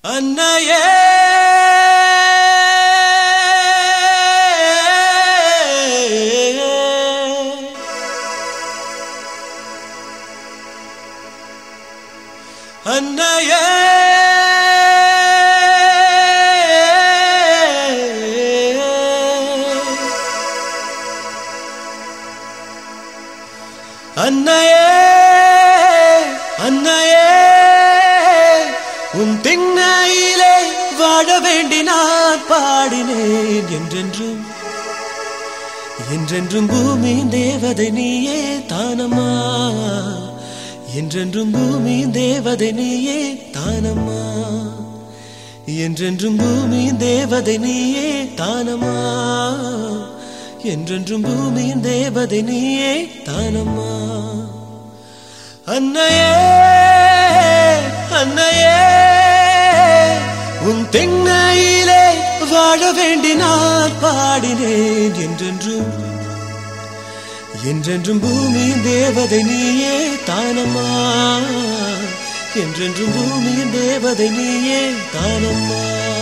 அன்னையே அன்னையே அன்னையே அன்னையே உன் திண்ணையிலே வாழ வேண்டி நான் பாடினேன் என்றென்றும் என்றென்றும் பூமி தேவதை நீயே தானம்மா என்றென்றும் பூமி தேவதை நீயே தானம்மா என்றென்றும் பூமி தேவதை நீயே தானம்மா என்றென்றும் பூமியின் தேவதை நீயே தானம்மா அன்னையே அன்னையே உன் தென்னையிலே வாழ வேண்டி நான் பாடினேன் என்றென்றும் என்றென்றும் பூமியின் தேவதை நீயே தானம்மா என்றென்றும் பூமியின் தேவதை நீயே தானம்மா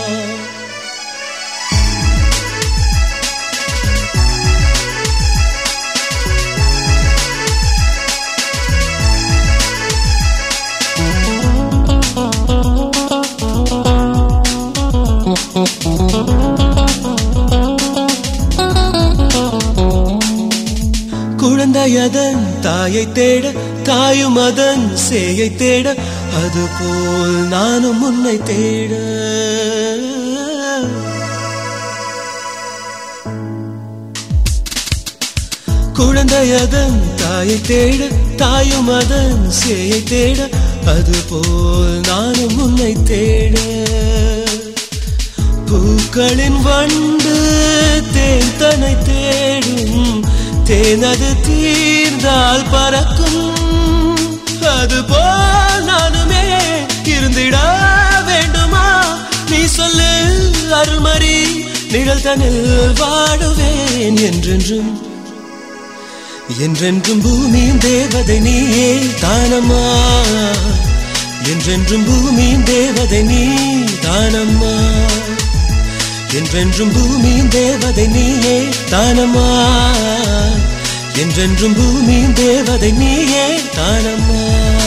குழந்தையதன் தாயை தேட தாயும் அதன் சேயை தேட அதுபோல் நானும் உன்னை தேட குழந்தையதன் தாயை தேட தாயும் அதன் சேயை தேட அதுபோல் நானும் உன்னை தேட பூக்களின் வண்டு தேன் தன்னை தேடும் தேனது தீர்ந்தால் பறக்கும் அதுபோல் நானுமே இருந்திட வேண்டுமா நீ சொல்லு அருள்மறி நிழல் தனில் வாடுவேன் என்றென்றும் என்றென்றும் பூமியின் தேவதை நீயே தானம்மா என்றென்றும் பூமியின் தேவதை நீ தானம்மா என்றென்றும் பூமியின் தேவதை நீயே தானம்மா என்றென்றும் பூமியின் தேவதை நீயே தானம்மா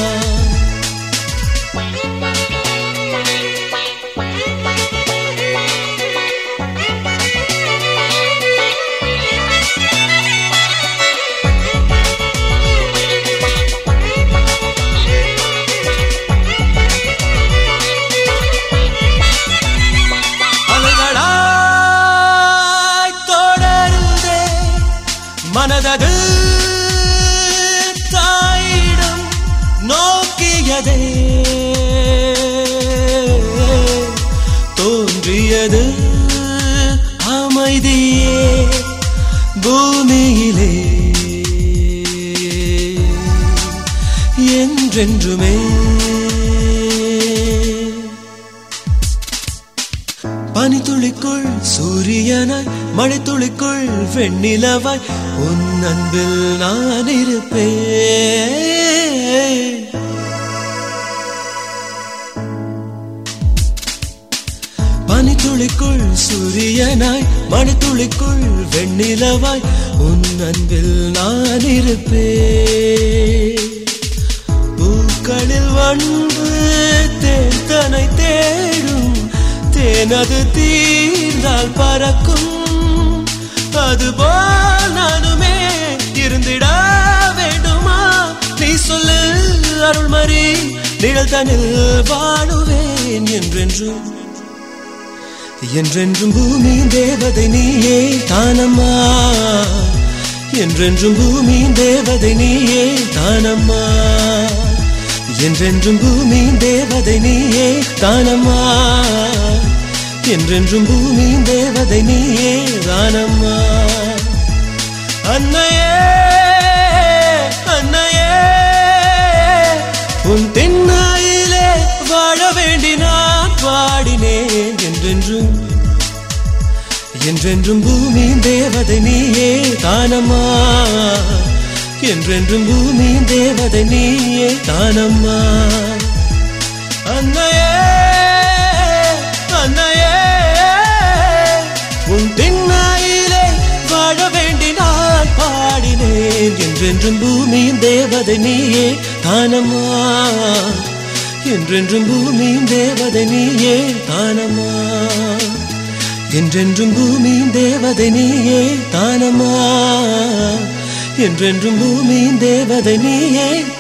அலைகளாய் தொடருதே மனதது தாயிடம் நோக்கியதே தோன்றியது அமைதியே பூமியிலே என்றென்றுமே பனித்துளிக்குள் சூரியனாய் மழைத்துளிக்குள் வெண்ணிலவாய் உன் அன்பில் நான் இருப்பேன் பனித்துளிக்குள் சூரியனாய் மணித்துளிக்குள் வெண்ணிலவாய் உன் அன்பில் நான் இருப்பேன் பூக்களில் வந்து தேன் தனை தேடும் தேனது தீர்ந்தால் பறக்கும் அதுபோல் நானுமே இருந்திட வேண்டுமா நீ சொல்லு அருள்மறி நிழல் தனில் வாழுவேன் என்றென்றும் என்றென்றும் பூமியின் தேவதை நீயே தானம்மா என்றென்றும் பூமியின் தேவதை நீயே தானம்மா என்றென்றும் பூமியின் தேவதை நீயே தானம்மா என்றென்றும் பூமியின் தேவதை நீயே தானம்மா அன்னையே அன்னையே உன் தென்னாயிலே வாழ வேண்டி நான் பாடினேன் என்றென்றும் என்றென்றும் பூமியின் தேவதை நீயே தானம்மா என்றென்றும் பூமியின் தேவதை நீயே தானம்மா அன்னையே இருப்பேன் என்றென்றும் பூமியின் தேவதை நீயே தானம்மா என்றென்றும் பூமியின் தேவதை நீயே தானம்மா என்றென்றும் பூமியின் தேவதை நீயே தானம்மா என்றென்றும் பூமியின் தேவதை நீயே